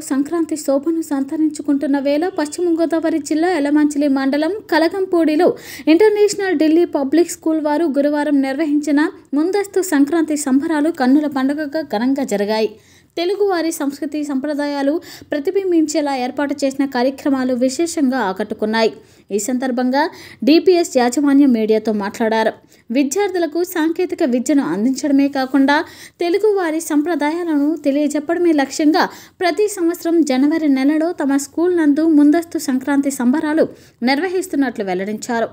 సంక్రాంతి శోభను సంతరించుకుంటున్న వేళ పశ్చిమ గోదావరి జిల్లా ఎలమంచిలి మండలం కలగంపూడిలో ఇంటర్నేషనల్ ఢిల్లీ పబ్లిక్ స్కూల్ వారు గురువారం నిర్వహించిన ముందస్తు సంక్రాంతి సంబరాలు కన్నుల పండుగగా ఘనంగా జరిగాయి తెలుగువారి సంస్కృతి సంప్రదాయాలు ప్రతిబింబించేలా ఏర్పాటు చేసిన కార్యక్రమాలు విశేషంగా ఆకట్టుకున్నాయి ఈ సందర్భంగా డిపిఎస్ యాజమాన్యం మీడియాతో మాట్లాడారు విద్యార్థులకు సాంకేతిక విద్యను అందించడమే కాకుండా తెలుగువారి సంప్రదాయాలను తెలియజెప్పడమే లక్ష్యంగా ప్రతి సంవత్సరం జనవరి నెలలో తమ స్కూల్ నందు ముందస్తు సంక్రాంతి సంబరాలు నిర్వహిస్తున్నట్లు వెల్లడించారు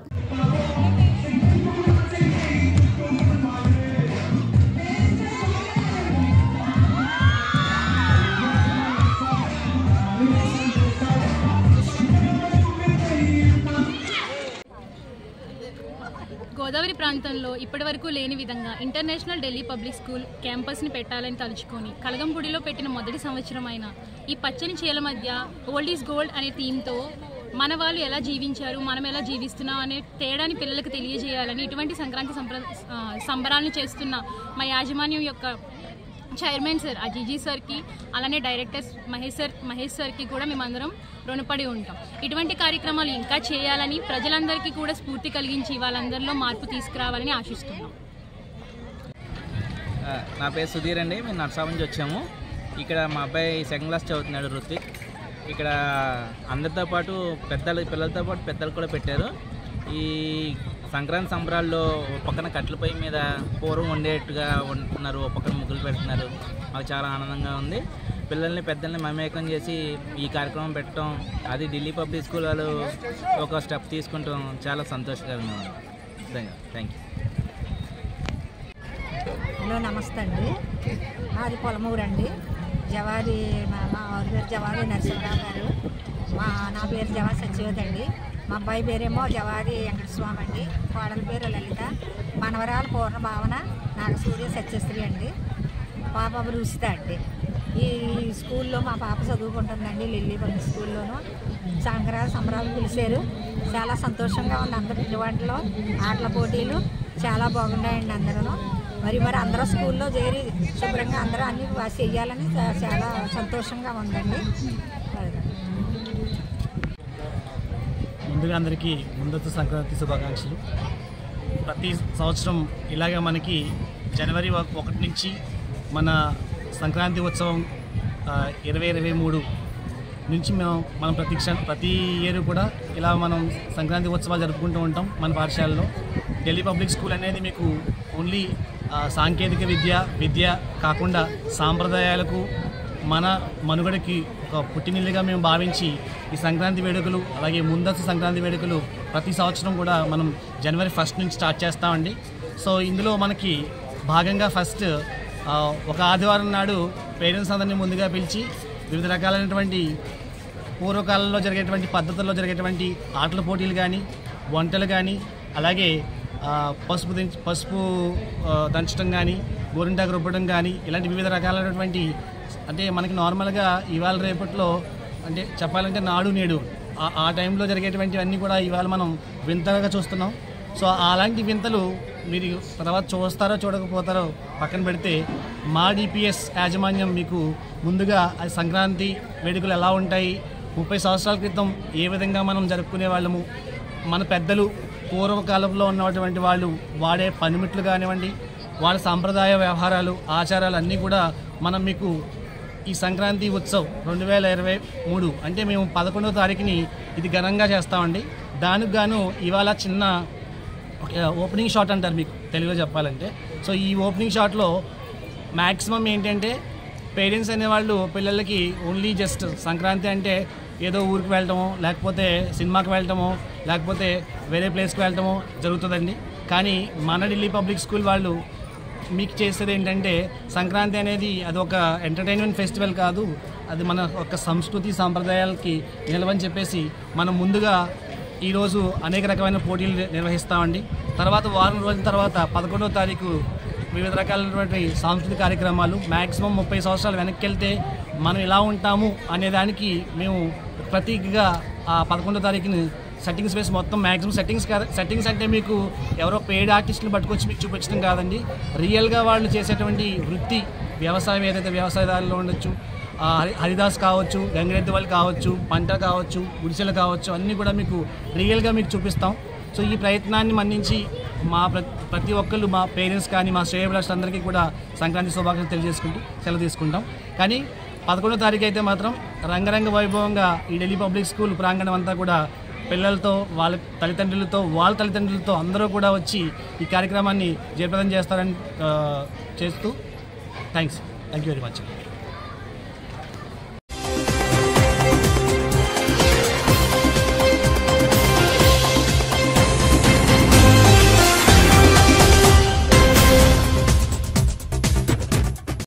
గోదావరి ప్రాంతంలో ఇప్పటివరకు లేని విధంగా ఇంటర్నేషనల్ ఢిల్లీ పబ్లిక్ స్కూల్ క్యాంపస్ని పెట్టాలని తలుచుకొని కలగంపూడిలో పెట్టిన మొదటి సంవత్సరం అయిన ఈ పచ్చని చీల మధ్య ఓల్డ్ ఈజ్ గోల్డ్ అనే థీమ్తో మన వాళ్ళు ఎలా జీవించారు మనం ఎలా జీవిస్తున్నాం అనే తేడాని పిల్లలకు తెలియజేయాలని ఇటువంటి సంక్రాంతి సంప్ర ఆ, సంబరాలను చేస్తున్న మా యాజమాన్యం యొక్క చైర్మన్ సార్ అజీజీ సార్కి అలానే డైరెక్టర్ మహేష్ సార్ మహేష్ సార్కి కూడా మేమందరం రుణపడి ఉంటాం ఇటువంటి కార్యక్రమాలు ఇంకా చేయాలని ప్రజలందరికీ కూడా స్ఫూర్తి కలిగించి వాళ్ళందరిలో మార్పు తీసుకురావాలని ఆశిస్తున్నాం ఆ, నా పేరు సుధీర్ అండి మేము నర్సా నుంచి వచ్చాము ఇక్కడ మా అబ్బాయి సెకండ్ క్లాస్ చదువుతున్నాడు రుత్విక్ ఇక్కడ అందరితో పాటు పెద్దలు పిల్లలతో పాటు పెద్దలు కూడా పెట్టారు ఈ సంక్రాంతి సంబరాల్లో ఓ పక్కన కట్టెల పొయ్యి మీద పూర్వం వండేట్టుగా వండుతున్నారు ఓ పక్కన ముగ్గులు పెడుతున్నారు మాకు చాలా ఆనందంగా ఉంది పిల్లల్ని పెద్దల్ని మమేకం చేసి ఈ కార్యక్రమం పెట్టడం అది ఢిల్లీ పబ్లిక్ స్కూల్ వాళ్ళు ఒక స్టెప్ తీసుకుంటాం చాలా సంతోషకరంగా ఉంది థ్యాంక్ యూ హలో నమస్తే అండి మాది పొలమూరు అండి జవాది మా మా వారి పేరు జవాది నరసింహరావు గారు మా నా పేరు జవాది సత్యవతి అండి మా అబ్బాయి పేరేమో జవాది వెంకటస్వామి అండి కోడల పేరు లలిత మనవరాలు పూర్ణ భావన నాగసూర్య సత్యశ్రీ అండి పాప రుచిత అండి ఈ స్కూల్లో మా పాప చదువుకుంటుందండి లిల్లీ పబ్లిక్ స్కూల్లోనూ సంక్రాంతి సంబరాలు పిలిచారు చాలా సంతోషంగా ఉంది అందరి పిండి వంటలు ఆటల పోటీలు చాలా బాగున్నాయండి అందరూ మరి మరి అందరూ స్కూల్లో చేరి శుభ్రంగా అందరూ అన్ని బా- చెయ్యాలని చా- చాలా సంతోషంగా ఉందండి అది. ముందుగా అందరికీ ముందస్తు సంక్రాంతి శుభాకాంక్షలు ప్రతి సంవత్సరం ఇలాగే మనకి జనవరి ఒక- ఒకటి నుంచి మన సంక్రాంతి ఉత్సవం ఆ, ఇరవై ఇరవై మూడు నుంచి మేము మనం ప్రతి క్షణ ప్రతి ఇయర్ కూడా ఇలా మనం సంక్రాంతి ఉత్సవాలు జరుపుకుంటూ ఉంటాం మన పాఠశాలలో ఢిల్లీ పబ్లిక్ స్కూల్ అనేది మీకు ఓన్లీ ఆ, సాంకేతిక విద్య విద్య కాకుండా సాంప్రదాయాలకు మన మనుగడకి ఒక పుట్టినిల్లుగా మేము భావించి ఈ సంక్రాంతి వేడుకలు అలాగే ముందస్తు సంక్రాంతి వేడుకలు ప్రతి సంవత్సరం కూడా మనం జనవరి ఫస్ట్ నుంచి స్టార్ట్ చేస్తామండి సో ఇందులో మనకి భాగంగా ఫస్ట్ ఆ, ఒక ఆదివారం నాడు పేరెంట్స్ అందరినీ ముందుగా పిలిచి వివిధ రకాలైనటువంటి పూర్వకాలంలో జరిగేటువంటి పద్ధతుల్లో జరిగేటువంటి ఆటల పోటీలు కానీ వంటలు కానీ అలాగే ఆ, పసుపు దించ పసుపు ఆ, దంచడం కానీ గోరింటాకు రుబ్బడం కానీ ఇలాంటి వివిధ రకాలైనటువంటి అంటే మనకి నార్మల్గా ఇవాళ రేపట్లో అంటే చెప్పాలంటే నాడు నేడు ఆ- ఆ టైంలో జరిగేటువంటివన్నీ కూడా ఇవాళ మనం వింతగా చూస్తున్నాం సో అలాంటి వింతలు మీరు తర్వాత చూస్తారో చూడకపోతారో పక్కన పెడితే మా డిపిఎస్ యాజమాన్యం మీకు ముందుగా ఆ సంక్రాంతి వేడుకలు ఎలా ఉంటాయి ముప్పై సంవత్సరాల క్రితం ఏ విధంగా మనం జరుపుకునే వాళ్ళము మన పెద్దలు పూర్వకాలంలో ఉన్నటువంటి వాళ్ళు వాడే పనిముట్లు కానివ్వండి వాళ్ళ సాంప్రదాయ వ్యవహారాలు ఆచారాలు అన్నీ కూడా మనం మీకు ఈ సంక్రాంతి ఉత్సవ్ రెండు వేల ఇరవై మూడు అంటే మేము పదకొండవ తారీఖుని ఇది ఘనంగా చేస్తామండి దానికి గాను ఇవాళ చిన్న ఒక ఓపెనింగ్ షాట్ అంటారు మీకు తెలుగులో చెప్పాలంటే సో ఈ ఓపెనింగ్ షాట్లో మ్యాక్సిమం ఏంటంటే పేరెంట్స్ అనేవాళ్ళు పిల్లలకి ఓన్లీ జస్ట్ సంక్రాంతి అంటే ఏదో ఊరికి వెళ్ళటమో లేకపోతే సినిమాకి వెళ్ళటమో లేకపోతే వేరే ప్లేస్కి వెళ్ళటమో జరుగుతుందండి కానీ మన ఢిల్లీ పబ్లిక్ స్కూల్ వాళ్ళు మీకు చేసేది ఏంటంటే సంక్రాంతి అనేది అది ఒక ఎంటర్టైన్మెంట్ ఫెస్టివల్ కాదు అది మన ఒక సంస్కృతి సాంప్రదాయాలకి నిలవని చెప్పేసి మనం ముందుగా ఈరోజు అనేక రకమైన పోటీలు ని- నిర్వహిస్తామండి తర్వాత వారం రోజుల తర్వాత పదకొండవ తారీఖు వివిధ రకాలైనటువంటి సాంస్కృతిక కార్యక్రమాలు మ్యాక్సిమం ముప్పై సంవత్సరాలు వెనక్కి వెళ్తే మనం ఎలా ఉంటాము అనే దానికి మేము ప్రతీకగా ఆ పదకొండో తారీఖుని సెట్టింగ్స్ వేసి మొత్తం మ్యాక్సిమం సెట్టింగ్స్ కాదు సెట్టింగ్స్ అంటే మీకు ఎవరో పెయిడ్ ఆర్టిస్టులు పట్టుకొచ్చి మీకు చూపించడం కాదండి రియల్గా వాళ్ళు చేసేటువంటి వృత్తి వ్యవసాయం ఏదైతే వ్యవసాయదారులు ఉండొచ్చు ఆ, హరి- హరిదాస్ కావచ్చు గంగిరెద్ది వాళ్ళు కావచ్చు పంట కావచ్చు గుడిసెలు కావచ్చు అన్నీ కూడా మీకు రియల్గా మీకు చూపిస్తాం సో ఈ ప్రయత్నాన్ని మన్నించి మా ప్ర- ప్రతి ఒక్కళ్ళు మా పేరెంట్స్ కానీ మా శ్రేయభిలాషులు అందరికీ కూడా సంక్రాంతి శుభాకాంక్షలు తెలియజేసుకుంటూ సెలవు తీసుకుంటాం కానీ పదకొండో తారీఖు అయితే మాత్రం రంగరంగ వైభవంగా ఈ ఢిల్లీ పబ్లిక్ స్కూల్ ప్రాంగణం అంతా కూడా పిల్లలతో వాళ్ళ తల్లిదండ్రులతో వాళ్ళ తల్లిదండ్రులతో అందరూ కూడా వచ్చి ఈ కార్యక్రమాన్ని జయప్రదం చేస్తారని ఆ, చేస్తూ thanks thank you very much